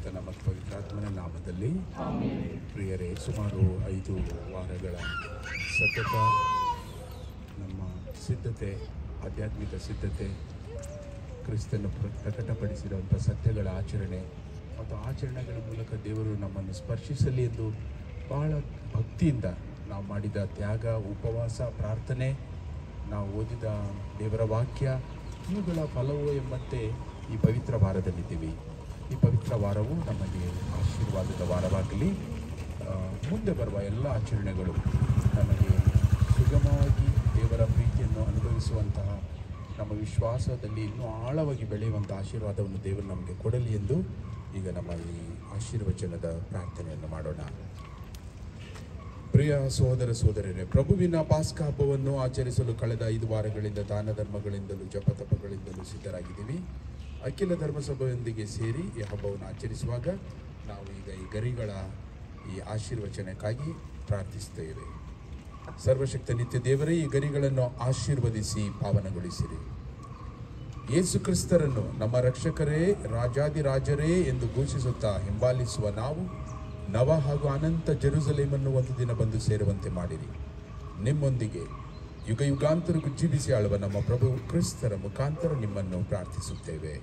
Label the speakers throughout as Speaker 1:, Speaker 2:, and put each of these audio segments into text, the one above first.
Speaker 1: ಸುತನ ಮತ್ತು ಪವಿತ್ರಾತ್ಮನ ನಾಮದಲ್ಲಿ ಪ್ರಿಯರೇ ಸುಮಾರು ಐದು ವಾರಗಳ ಸತತ ನಮ್ಮ ಸಿದ್ಧತೆ ಆಧ್ಯಾತ್ಮಿಕ ಸಿದ್ಧತೆ ಕ್ರಿಸ್ತನ ಪ್ರ- ಪ್ರಕಟಪಡಿಸಿರುವಂಥ ಸತ್ಯಗಳ ಆಚರಣೆ ಮತ್ತು ಆಚರಣೆಗಳ ಮೂಲಕ ದೇವರು ನಮ್ಮನ್ನು ಸ್ಪರ್ಶಿಸಲಿ ಎಂದು ಬಹಳ ಭಕ್ತಿಯಿಂದ ನಾವು ಮಾಡಿದ ತ್ಯಾಗ ಉಪವಾಸ ಪ್ರಾರ್ಥನೆ ನಾವು ಓದಿದ ದೇವರ ವಾಕ್ಯ ಇವುಗಳ ಫಲವು ಎಂಬಂತೆ ಈ ಪವಿತ್ರ ವಾರದಲ್ಲಿದ್ದೀವಿ ಈ ಪವಿತ್ರ ವಾರವು ನಮಗೆ ಆಶೀರ್ವಾದದ ವಾರವಾಗಲಿ ಆ, ಮುಂದೆ ಬರುವ ಎಲ್ಲ ಆಚರಣೆಗಳು ನಮಗೆ ಸುಗಮವಾಗಿ ದೇವರ ಪ್ರೀತಿಯನ್ನು ಅನುಭವಿಸುವಂತಹ ನಮ್ಮ ವಿಶ್ವಾಸದಲ್ಲಿ ಇನ್ನೂ ಆಳವಾಗಿ ಬೆಳೆಯುವಂಥ ಆಶೀರ್ವಾದವನ್ನು ದೇವರು ನಮಗೆ ಕೊಡಲಿ ಎಂದು ಈಗ ನಮ್ಮ ಈ ಆಶೀರ್ವಚನದ ಪ್ರಾರ್ಥನೆಯನ್ನು ಮಾಡೋಣ ಪ್ರಿಯ ಸಹೋದರ ಸಹೋದರರೇ ಪ್ರಭುವಿನ ಪಾಸ್ಕ ಹಬ್ಬವನ್ನು ಆಚರಿಸಲು ಕಳೆದ ಐದು ವಾರಗಳಿಂದ ದಾನ ಧರ್ಮಗಳಿಂದಲೂ ಜಪತಪಗಳಿಂದಲೂ ಸಿದ್ಧರಾಗಿದ್ದೀವಿ ಅಖಿಲ ಧರ್ಮಸಭೆಯೊಂದಿಗೆ ಸೇರಿ ಈ ಹಬ್ಬವನ್ನು ಆಚರಿಸುವಾಗ ನಾವು ಈಗ ಈ ಗರಿಗಳ ಈ ಆಶೀರ್ವಚನಕ್ಕಾಗಿ ಪ್ರಾರ್ಥಿಸ್ತೇವೆ ಸರ್ವಶಕ್ತ ನಿತ್ಯ ದೇವರೇ ಈ ಗರಿಗಳನ್ನು ಆಶೀರ್ವದಿಸಿ ಪಾವನಗೊಳಿಸಿರಿ ಯೇಸು ಕ್ರಿಸ್ತರನ್ನು ನಮ್ಮ ರಕ್ಷಕರೇ ರಾಜಾದಿರಾಜರೇ ಎಂದು ಘೋಷಿಸುತ್ತಾ ಹಿಂಬಾಲಿಸುವ ನಾವು ನವ ಹಾಗೂ ಅನಂತ ಜೆರುಸಲೇಮನ್ನು ಒಂದು ದಿನ ಬಂದು ಸೇರುವಂತೆ ಮಾಡಿರಿ ನಿಮ್ಮೊಂದಿಗೆ ಯುಗ ಯುಗಾಂತರಕ್ಕೂ ಜೀವಿಸಿ ಆಳುವ ನಮ್ಮ ಪ್ರಭು ಕ್ರಿಸ್ತರ ಮುಖಾಂತರ ನಿಮ್ಮನ್ನು ಪ್ರಾರ್ಥಿಸುತ್ತೇವೆ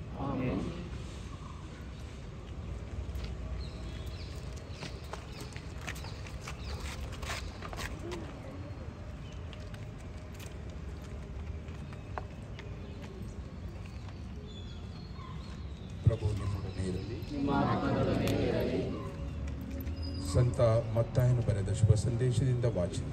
Speaker 1: ಪ್ರಭು ನಿಮ್ಮೊಡನೆ ಇರಲಿ ಸಂತ ಮತ್ತಾಯನು ಬರೆದ ಶುಭ ಸಂದೇಶದಿಂದ ವಾಚನ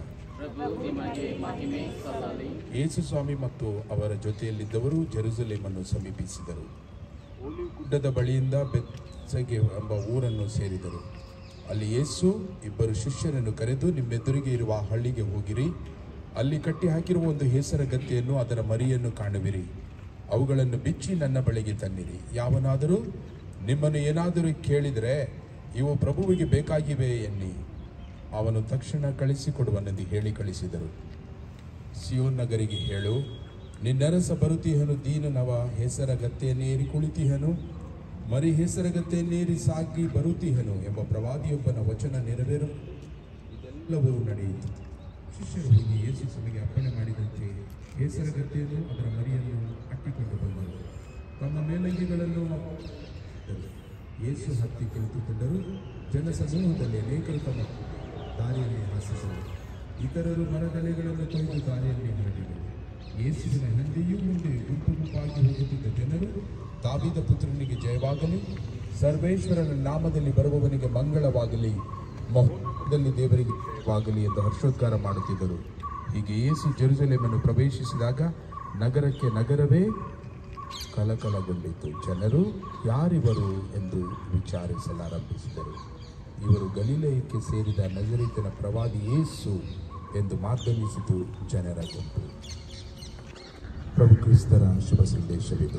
Speaker 1: ಯೇಸು ಸ್ವಾಮಿ ಮತ್ತು ಅವರ ಜೊತೆಯಲ್ಲಿದ್ದವರು ಜೆರುಸಲೇಮನ್ನು ಸಮೀಪಿಸಿದರು ಗುಡ್ಡದ ಬಳಿಯಿಂದ ಬೆತ್ಸಗೆ ಎಂಬ ಊರನ್ನು ಸೇರಿದರು ಅಲ್ಲಿ ಯೇಸು ಇಬ್ಬರು ಶಿಷ್ಯರನ್ನು ಕರೆದು ನಿಮ್ಮೆದುರಿಗೆ ಇರುವ ಆ ಹಳ್ಳಿಗೆ ಹೋಗಿರಿ ಅಲ್ಲಿ ಕಟ್ಟಿ ಹಾಕಿರುವ ಒಂದು ಹೇಸರ ಗದ್ದೆಯನ್ನು ಅದರ ಮರಿಯನ್ನು ಕಾಣುವಿರಿ ಅವುಗಳನ್ನು ಬಿಚ್ಚಿ ನನ್ನ ಬಳಿಗೆ ತನ್ನಿರಿ ಯಾವನಾದರೂ ನಿಮ್ಮನ್ನು ಏನಾದರೂ ಕೇಳಿದರೆ ಇವು ಪ್ರಭುವಿಗೆ ಬೇಕಾಗಿವೆ ಎನ್ನಿ ಅವನು ತಕ್ಷಣ ಕಳಿಸಿಕೊಡುವನೆಂದು ಹೇಳಿ ಕಳಿಸಿದರು ಸಿಯೋನ್ ನಗರಿಗೆ ಹೇಳು ನಿನ್ನರಸ ಬರುತ್ತೀಹನು ದೀನನವ ಹೆಸರ ಗತ್ತೆಯನ್ನೇರಿ ಕುಳಿತೀಹನು ಮರಿ ಹೆಸರ ಗತ್ತೆಯನ್ನೇರಿ ಸಾಗಿ ಬರುತ್ತೀಹನು ಎಂಬ ಪ್ರವಾದಿಯೊಬ್ಬನ ವಚನ ನೆರವೇರು ಇದೆಲ್ಲವೂ ನಡೆಯಿತು ಶಿಷ್ಯರು ಹೋಗಿ ಯೇಸು ಸಭೆಗೆ ಅಪ್ಪಣೆ ಮಾಡಿದಂತೆ ಹೆಸರ ಗತ್ತೆಯನ್ನು ಅದರ ಮರಿಯನ್ನು ಅಟ್ಟಿಕೊಂಡು ಬಂದರು ತಮ್ಮ ಮೇಲಂಗಿಗಳನ್ನು ಹಾಕಿದರು. ಯೇಸು ಹತ್ತಿ ಕುಳಿತುಕೊಂಡರು ಜನಸಮೂಹದಲ್ಲಿ ಅನೇಕರು ತಮ್ಮ ದಾರಿಯಲ್ಲಿ ಹಾಸಿದರು ಇತರರು ಮರದೆಲೆಗಳನ್ನು ಕೊಯ್ದು ದಾರಿಯಲ್ಲಿ ಹರಡಿದರು ಯೇಸುವಿನ ಹಿಂದೆಯೂ ಮುಂದೆ ಗುಂಪು ಗುಂಪಾಗಿ ಹೋಗುತ್ತಿದ್ದ ಜನರು ದಾವಿದ ಪುತ್ರನಿಗೆ ಜಯವಾಗಲಿ ಸರ್ವೇಶ್ವರನ ನಾಮದಲ್ಲಿ ಬರುವವನಿಗೆ ಮಂಗಳವಾಗಲಿ ಮಹೋದಲ್ಲಿ ದೇವರಿಗೆ ಜಯವಾಗಲಿ ಎಂದು ಹರ್ಷೋದ್ಗಾರ ಮಾಡುತ್ತಿದ್ದರು ಹೀಗೆ ಯೇಸು ಜೆರುಸಲೇಮನ್ನು ಪ್ರವೇಶಿಸಿದಾಗ ನಗರಕ್ಕೆ ನಗರವೇ ಕಲಕಲಗೊಂಡಿತು ಜನರು ಯಾರಿವರು ಎಂದು ವಿಚಾರಿಸಲಾರಂಭಿಸಿದರು ಇವರು ಗಲೀಲಯಕ್ಕೆ ಸೇರಿದ ನಜರೀತಿನ ಪ್ರವಾದಿ ಯೇಸು ಎಂದು ಮಾರ್ಗನಿಸಿತು ಜನರ ಗುಂಪು ಪ್ರಭು ಕ್ರಿಸ್ತರ ಶುಭ ಸಂದೇಶವಿದು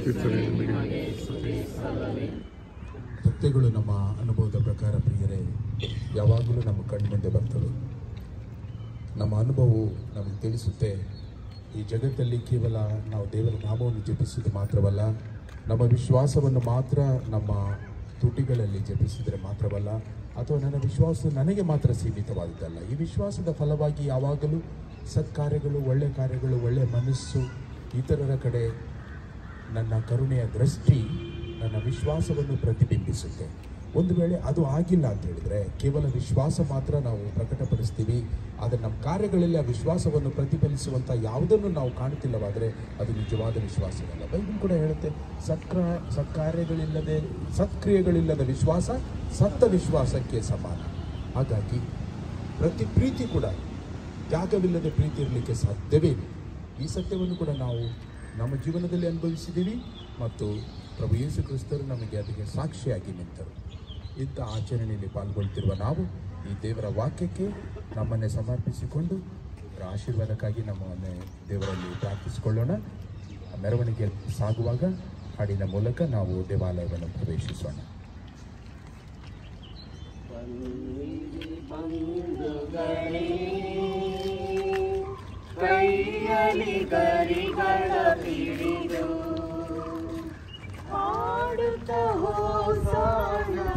Speaker 1: ಸತ್ಯಗಳು ನಮ್ಮ ಅನುಭವದ ಪ್ರಕಾರ ಪ್ರಿಯರೇ ಯಾವಾಗಲೂ ನಮ್ಮ ಕಣ್ಮುಂದೆ ಬರ್ತವೆ ನಮ್ಮ ಅನುಭವವು ನಮಗೆ ತಿಳಿಸುತ್ತೆ ಈ ಜಗತ್ತಲ್ಲಿ ಕೇವಲ ನಾವು ದೇವರ ನಾಮವನ್ನು ಜಪಿಸುವುದು ಮಾತ್ರವಲ್ಲ ನಮ್ಮ ವಿಶ್ವಾಸವನ್ನು ಮಾತ್ರ ನಮ್ಮ ತುಟಿಗಳಲ್ಲಿ ಜಪಿಸಿದರೆ ಮಾತ್ರವಲ್ಲ ಅಥವಾ ನನ್ನ ವಿಶ್ವಾಸ ನನಗೆ ಮಾತ್ರ ಸೀಮಿತವಾದದ್ದಲ್ಲ ಈ ವಿಶ್ವಾಸದ ಫಲವಾಗಿ ಯಾವಾಗಲೂ ಸತ್ಕಾರ್ಯಗಳು ಒಳ್ಳೆಯ ಕಾರ್ಯಗಳು ಒಳ್ಳೆಯ ಮನಸ್ಸು ಇತರರ ಕಡೆ ನನ್ನ ಕರುಣೆಯ ದೃಷ್ಟಿ ನನ್ನ ವಿಶ್ವಾಸವನ್ನು ಪ್ರತಿಬಿಂಬಿಸುತ್ತೆ ಒಂದು ವೇಳೆ ಅದು ಆಗಿಲ್ಲ ಅಂತ ಹೇಳಿದ್ರೆ ಕೇವಲ ವಿಶ್ವಾಸ ಮಾತ್ರ ನಾವು ಪ್ರಕಟಪಡಿಸ್ತೀವಿ ಆದರೆ ನಮ್ಮ ಕಾರ್ಯಗಳಲ್ಲಿ ಆ ವಿಶ್ವಾಸವನ್ನು ಪ್ರತಿಫಲಿಸುವಂಥ ಯಾವುದನ್ನು ನಾವು ಕಾಣುತ್ತಿಲ್ಲವಾದರೆ ಅದು ನಿಜವಾದ ವಿಶ್ವಾಸವಲ್ಲ ಬೈಬಲ್ ಕೂಡ ಹೇಳುತ್ತೆ ಸತ್ಕ್ರ ಸತ್ಕಾರ್ಯಗಳಿಲ್ಲದೆ ಸತ್ಕ್ರಿಯೆಗಳಿಲ್ಲದ ವಿಶ್ವಾಸ ಸತ್ತ ವಿಶ್ವಾಸಕ್ಕೆ ಸಮಾನ ಹಾಗಾಗಿ ಪ್ರತಿ ಪ್ರೀತಿ ಕೂಡ ತ್ಯಾಗವಿಲ್ಲದೆ ಪ್ರೀತಿ ಇರಲಿಕ್ಕೆ ಸಾಧ್ಯವೇ ಇಲ್ಲ ಈ ಸತ್ಯವನ್ನು ಕೂಡ ನಾವು ನಮ್ಮ ಜೀವನದಲ್ಲಿ ಅನುಭವಿಸಿದ್ದೀವಿ ಮತ್ತು ಪ್ರಭು ಯೇಸು ಕ್ರಿಸ್ತರು ನಮಗೆ ಅದಕ್ಕೆ ಸಾಕ್ಷಿಯಾಗಿ ನಿಂತರು ಇಂಥ ಆಚರಣೆಯಲ್ಲಿ ಪಾಲ್ಗೊಳ್ತಿರುವ ನಾವು ಈ ದೇವರ ವಾಕ್ಯಕ್ಕೆ ನಮ್ಮನ್ನೇ ಸಮರ್ಪಿಸಿಕೊಂಡು ಅವರ ಆಶೀರ್ವಾದಕ್ಕಾಗಿ ನಮ್ಮನ್ನೇ ದೇವರಲ್ಲಿ ಪ್ರಾರ್ಥಿಸಿಕೊಳ್ಳೋಣ ಮೆರವಣಿಗೆ ಸಾಗುವಾಗ ಹಾಡಿನ ಮೂಲಕ ನಾವು ದೇವಾಲಯವನ್ನು ಪ್ರವೇಶಿಸೋಣ
Speaker 2: ಕೈಯಲ್ಲಿ ಗರಿಗಳ ಹಿಡಿದು ಹಾಡು ಹಾಡುತ್ತ ಹೋಸಾನ